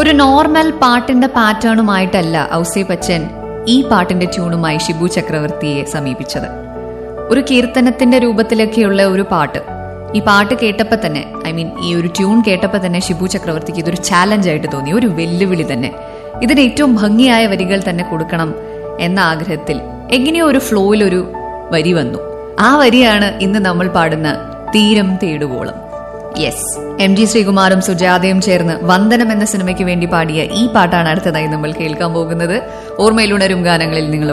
ഒരു നോർമൽ പാട്ടിന്റെ പാറ്റേണുമായിട്ടല്ല ഔസേ ബച്ചൻ ഈ പാട്ടിന്റെ ട്യൂണുമായി ഷിബു ചക്രവർത്തിയെ സമീപിച്ചത് ഒരു കീർത്തനത്തിന്റെ രൂപത്തിലൊക്കെയുള്ള ഒരു പാട്ട് ഈ പാട്ട് കേട്ടപ്പോൾ തന്നെ ഐ മീൻ ഈ ഒരു ട്യൂൺ കേട്ടപ്പോൾ തന്നെ ഷിബു ചക്രവർത്തിക്ക് ഇതൊരു ചാലഞ്ച് ആയിട്ട് തോന്നി ഒരു വെല്ലുവിളി തന്നെ ഇതിന് ഏറ്റവും ഭംഗിയായ വരികൾ തന്നെ കൊടുക്കണം എന്ന ആഗ്രഹത്തിൽ എങ്ങനെയോ ഒരു ഫ്ലോയിൽ ഒരു വരി വന്നു ആ വരിയാണ് ഇന്ന് നമ്മൾ പാടുന്ന തീരം തേടുവോളം യെസ് എം ജി ശ്രീകുമാറും സുജാതയും ചേർന്ന് വന്ദനം എന്ന സിനിമയ്ക്ക് വേണ്ടി പാടിയ ഈ പാട്ടാണ് അടുത്തതായി നമ്മൾ കേൾക്കാൻ പോകുന്നത് ഓർമ്മയിലുണരും ഗാനങ്ങളിൽ നിങ്ങൾ